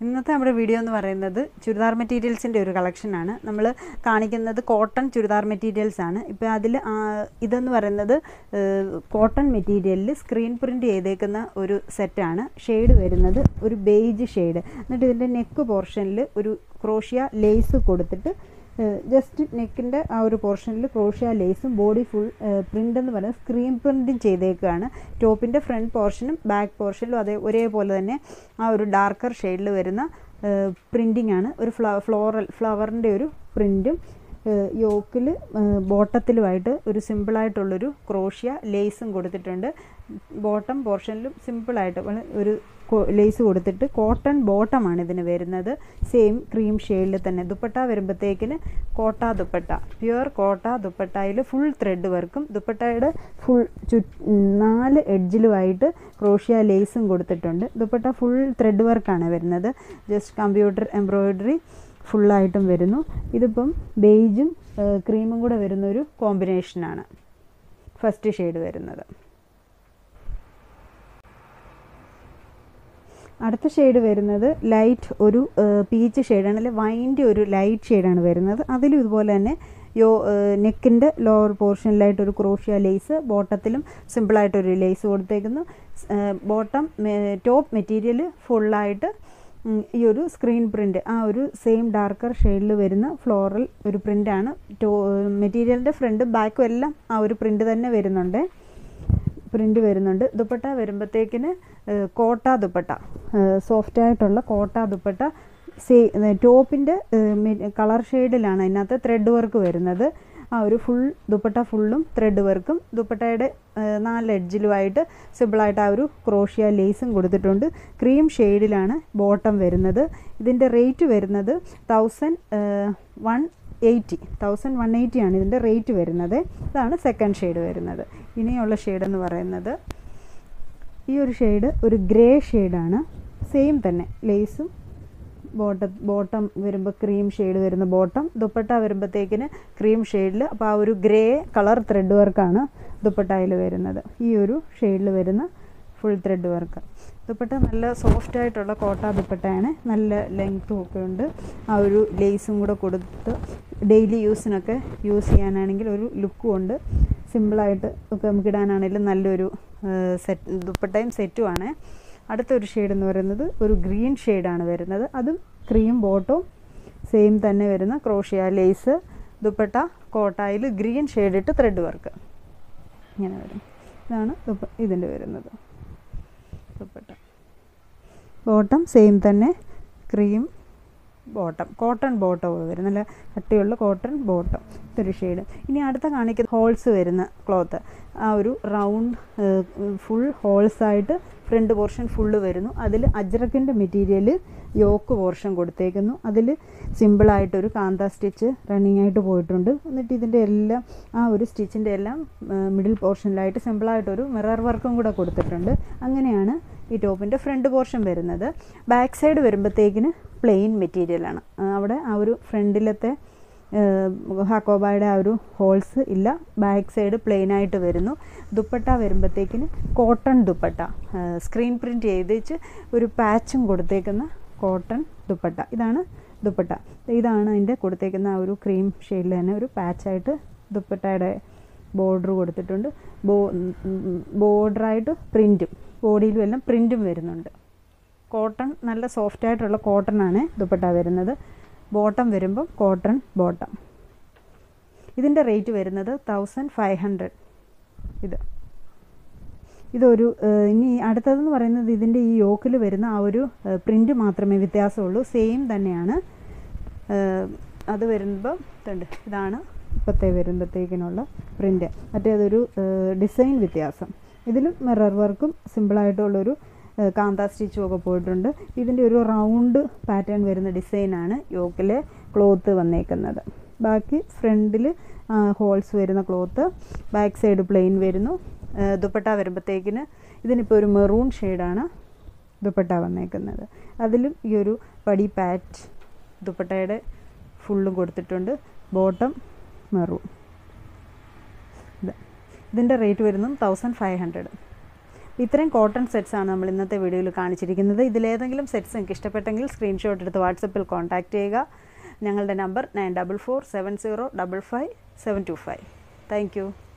ഇന്നത്തെ നമ്മുടെ വീഡിയോ എന്ന് പറയുന്നത് ചുരിദാർ മെറ്റീരിയൽസിൻ്റെ ഒരു കളക്ഷനാണ് നമ്മൾ കാണിക്കുന്നത് കോട്ടൺ ചുരിദാർ മെറ്റീരിയൽസ് ആണ് ഇപ്പോൾ അതിൽ ഇതെന്ന് പറയുന്നത് കോട്ടൺ മെറ്റീരിയലിൽ സ്ക്രീൻ പ്രിൻറ്റ് ചെയ്തേക്കുന്ന ഒരു സെറ്റാണ് ഷെയ്ഡ് വരുന്നത് ഒരു ബേജ് ഷെയ്ഡ് എന്നിട്ട് ഇതിൻ്റെ നെക്ക് പോർഷനിൽ ഒരു ക്രോഷ്യ ലേസ് കൊടുത്തിട്ട് ജസ്റ്റ് നെക്കിൻ്റെ ആ ഒരു പോർഷനിൽ ക്രോഷ്യ ലേസും ബോഡി ഫുൾ പ്രിൻ്റ് എന്ന് പറയുന്നത് സ്ക്രീൻ പ്രിൻറ്റും ചെയ്തേക്കുകയാണ് ടോപ്പിൻ്റെ ഫ്രണ്ട് പോർഷനും ബാക്ക് പോർഷനിലും അതേ ഒരേപോലെ തന്നെ ആ ഒരു ഡാർക്കർ ഷെയ്ഡിൽ വരുന്ന പ്രിൻറ്റിംഗ് ആണ് ഒരു ഫ്ല ഫ്ലോറൽ ഫ്ലവറിൻ്റെ ഒരു പ്രിൻറ്റും യോക്കിൽ ബോട്ടത്തിലുമായിട്ട് ഒരു സിമ്പിളായിട്ടുള്ളൊരു ക്രോഷ്യ ലേസും കൊടുത്തിട്ടുണ്ട് ബോട്ടം പോർഷനിലും സിമ്പിളായിട്ട് ഒരു ലേസ് കൊടുത്തിട്ട് കോട്ടൺ ബോട്ടമാണ് ഇതിന് വരുന്നത് സെയിം ക്രീം ഷെയ്ഡിൽ തന്നെ ദുപ്പട്ട വരുമ്പോഴത്തേക്കിന് കോട്ട ദുപ്പട്ട പ്യുവർ കോട്ട ദുപ്പട്ടയിൽ ഫുൾ ത്രെഡ് വർക്കും ദുപ്പട്ടയുടെ ഫുൾ ചു നാല് എഡ്ജിലുമായിട്ട് ക്രോഷ്യ ലേസും കൊടുത്തിട്ടുണ്ട് ദുപ്പട്ട ഫുൾ ത്രെഡ് വർക്കാണ് വരുന്നത് ജസ്റ്റ് കമ്പ്യൂട്ടർ എംബ്രോയിഡറി ഫുള്ളായിട്ടും വരുന്നു ഇതിപ്പം ബേജും ക്രീമും കൂടെ വരുന്ന ഒരു കോമ്പിനേഷനാണ് ഫസ്റ്റ് ഷെയ്ഡ് വരുന്നത് അടുത്ത ഷെയ്ഡ് വരുന്നത് ലൈറ്റ് ഒരു പീച്ച് ഷെയ്ഡാണ് അല്ലെ വൈൻ്റെ ഒരു ലൈറ്റ് ഷെയ്ഡാണ് വരുന്നത് അതിലും ഇതുപോലെ തന്നെ യോ നെക്കിൻ്റെ ലോവർ പോർഷനിലായിട്ട് ഒരു ക്രോഷ്യ ലേസ് ബോട്ടത്തിലും സിമ്പിളായിട്ടൊരു ലേസ് കൊടുത്തേക്കുന്നു ബോട്ടം ടോപ്പ് മെറ്റീരിയൽ ഫുള്ളായിട്ട് ഈ ഒരു സ്ക്രീൻ പ്രിൻ്റ് ആ ഒരു സെയിം ഡാർക്കർ ഷെയ്ഡിൽ വരുന്ന ഫ്ലോറൽ ഒരു പ്രിൻ്റാണ് ടോ മെറ്റീരിയലിൻ്റെ ഫ്രണ്ട് ബാക്കും എല്ലാം ആ ഒരു പ്രിൻ്റ് തന്നെ വരുന്നുണ്ട് പ്രിൻ്റ് വരുന്നുണ്ട് ദുപ്പട്ട വരുമ്പോഴത്തേക്കിന് കോട്ട ദുപ്പട്ട സോഫ്റ്റ് ആയിട്ടുള്ള കോട്ട ദുപ്പട്ട സേ ടോപ്പിൻ്റെ കളർ ഷെയ്ഡിലാണ് അതിനകത്ത് ത്രെഡ് വർക്ക് വരുന്നത് ആ ഒരു ഫുൾ ദുപ്പട്ട ഫുള്ളും ത്രെഡ് വർക്കും ദുപ്പട്ടയുടെ നാല് എഡ്ജിലുമായിട്ട് സിമ്പിളായിട്ട് ആ ഒരു ക്രോഷ്യ ലേസും കൊടുത്തിട്ടുണ്ട് ക്രീം ഷെയ്ഡിലാണ് ബോട്ടം വരുന്നത് ഇതിൻ്റെ റേറ്റ് വരുന്നത് thousand one eighty thousand one eighty ആണ് ഇതിൻ്റെ റേറ്റ് വരുന്നത് ഇതാണ് സെക്കൻഡ് ഷെയ്ഡ് വരുന്നത് ഇനിയുള്ള ഷെയ്ഡ് എന്ന് പറയുന്നത് ഈ ഒരു ഷെയ്ഡ് ഒരു ഗ്രേ ഷെയ്ഡാണ് സെയിം തന്നെ ലേസും ബോട്ടം ബോട്ടം വരുമ്പോൾ ക്രീം ഷെയ്ഡ് വരുന്ന ബോട്ടം ദുപ്പട്ട വരുമ്പോഴത്തേക്കിന് ക്രീം ഷെയ്ഡിൽ അപ്പോൾ ആ ഒരു ഗ്രേ കളർ ത്രെഡ് വർക്കാണ് ദുപ്പട്ടയിൽ വരുന്നത് ഈ ഒരു ഷെയ്ഡിൽ വരുന്ന ഫുൾ ത്രെഡ് വർക്ക് ദുപ്പട്ട നല്ല സോഫ്റ്റ് ആയിട്ടുള്ള കോട്ട ദുപ്പട്ടയാണ് നല്ല ലെങ്ത്തും ഒക്കെ ഉണ്ട് ആ ഒരു ലേസും കൂടെ കൊടുത്ത് ഡെയിലി യൂസിനൊക്കെ യൂസ് ചെയ്യാനാണെങ്കിൽ ഒരു ലുക്കും ഉണ്ട് സിമ്പിളായിട്ട് ഒക്കെ നമുക്ക് ഇടാനാണെങ്കിലും നല്ലൊരു സെറ്റ് ദുപ്പട്ടയും സെറ്റുമാണ് അടുത്തൊരു ഷെയ്ഡ് എന്ന് പറയുന്നത് ഒരു ഗ്രീൻ ഷെയ്ഡാണ് വരുന്നത് അതും ക്രീം ബോട്ടും സെയിം തന്നെ വരുന്ന ക്രോഷ്യ ലേസ് ദുപ്പട്ട കോട്ടായിൽ ഗ്രീൻ ഷെയ്ഡിട്ട് ത്രെഡ് വർക്ക് ഇങ്ങനെ വരും ഇതാണ് ദുപ്പ ഇതിൻ്റെ വരുന്നത് ദുപ്പട്ട ബോട്ടം സെയിം തന്നെ ക്രീം ബോട്ടം കോട്ടൺ ബോട്ടം വരും നല്ല കട്ടിയുള്ള കോട്ടൺ ബോട്ടം ഇതൊരു ഷെയ്ഡ് ഇനി അടുത്ത കാണിക്കുന്ന ഹോൾസ് വരുന്ന ക്ലോത്ത് ആ ഒരു റൗണ്ട് ഫുൾ ഹോൾസായിട്ട് ഫ്രണ്ട് പോർഷൻ ഫുള്ള് വരുന്നു അതിൽ അജ്രക്കിൻ്റെ മെറ്റീരിയൽ യോക്ക് പോർഷൻ കൊടുത്തേക്കുന്നു അതിൽ സിമ്പിളായിട്ടൊരു കാന്ത സ്റ്റിച്ച് റണ്ണിങ് ആയിട്ട് പോയിട്ടുണ്ട് എന്നിട്ട് ഇതിൻ്റെ എല്ലാം ആ ഒരു സ്റ്റിച്ചിൻ്റെ എല്ലാം മിഡിൽ പോർഷനിലായിട്ട് സിമ്പിളായിട്ടൊരു മിറർ വർക്കും കൂടെ കൊടുത്തിട്ടുണ്ട് അങ്ങനെയാണ് ഈ ടോപ്പിൻ്റെ ഫ്രണ്ട് പോർഷൻ വരുന്നത് ബാക്ക് സൈഡ് വരുമ്പോഴത്തേക്കിന് പ്ലെയിൻ മെറ്റീരിയലാണ് അവിടെ ആ ഒരു ഫ്രണ്ടിലത്തെ ഹാക്കോബായുടെ ആ ഒരു ഹോൾസ് ഇല്ല ബാക്ക് സൈഡ് പ്ലെയിൻ ആയിട്ട് വരുന്നു ദുപ്പട്ട വരുമ്പോഴത്തേക്കിന് കോട്ടൺ ദുപ്പട്ട സ്ക്രീൻ പ്രിൻറ്റ് ചെയ്ത് വെച്ച് ഒരു പാച്ചും കൊടുത്തേക്കുന്ന കോട്ടൺ ദുപ്പട്ട ഇതാണ് ദുപ്പട്ട ഇതാണ് അതിൻ്റെ കൊടുത്തേക്കുന്ന ആ ഒരു ക്രീം ഷെയ്ഡിൽ തന്നെ ഒരു പാച്ചായിട്ട് ദുപ്പട്ടയുടെ ബോർഡർ കൊടുത്തിട്ടുണ്ട് ബോ ബോർഡറായിട്ട് പ്രിൻറ്റും ബോഡിയിലും എല്ലാം പ്രിൻറ്റും വരുന്നുണ്ട് കോട്ടൺ നല്ല സോഫ്റ്റ് ആയിട്ടുള്ള കോട്ടൺ ആണ് ദുപ്പട്ട വരുന്നത് ബോട്ടം വരുമ്പം കോട്ടൺ ബോട്ടം ഇതിൻ്റെ റേറ്റ് വരുന്നത് തൗസൻഡ് ഫൈവ് ഹൺഡ്രഡ് ഇത് ഇതൊരു ഇനി അടുത്തതെന്ന് പറയുന്നത് ഇതിൻ്റെ ഈ യോക്കിൽ വരുന്ന ആ ഒരു പ്രിൻ്റ് മാത്രമേ വ്യത്യാസമുള്ളൂ സെയിം തന്നെയാണ് അത് വരുമ്പോൾ ഇതുണ്ട് ഇതാണ് ഇപ്പോഴത്തെ വരുമ്പോഴത്തേക്കിനുള്ള പ്രിൻ്റ് മറ്റേതൊരു ഡിസൈൻ വ്യത്യാസം ഇതിലും മിറർ വർക്കും സിമ്പിളായിട്ടുള്ളൊരു കാന്ത സ്റ്റിച്ചും ഒക്കെ പോയിട്ടുണ്ട് ഇതിൻ്റെ ഒരു റൗണ്ട് പാറ്റേൺ വരുന്ന ഡിസൈനാണ് യോക്കിലെ ക്ലോത്ത് വന്നേക്കുന്നത് ബാക്കി ഫ്രണ്ടിൽ ഹോൾസ് വരുന്ന ക്ലോത്ത് ബാക്ക് സൈഡ് പ്ലെയിൻ വരുന്നു ദുപ്പട്ട വരുമ്പോഴത്തേക്കിന് ഇതിനിപ്പോൾ ഒരു മെറൂൺ ഷെയ്ഡാണ് ദുപ്പട്ട വന്നേക്കുന്നത് അതിലും ഈ ഒരു പടി പാറ്റ് ദുപ്പട്ടയുടെ ഫുള്ളും കൊടുത്തിട്ടുണ്ട് ബോട്ടം മെറൂൺ ഇത് ഇതിൻ്റെ റേറ്റ് വരുന്നത് തൗസൻഡ് ഫൈവ് ഹൺഡ്രഡ് ഇത്രയും കോട്ടൺ സെറ്റ്സ് ആണ് നമ്മൾ ഇന്നത്തെ വീഡിയോയിൽ കാണിച്ചിരിക്കുന്നത് ഇതിലേതെങ്കിലും സെറ്റ്സ് നിങ്ങൾക്ക് ഇഷ്ടപ്പെട്ടെങ്കിൽ സ്ക്രീൻഷോട്ട് എടുത്ത് വാട്സപ്പിൽ കോൺടാക്റ്റ് ചെയ്യുക ഞങ്ങളുടെ number nine double four seven zero double five seven two five thank U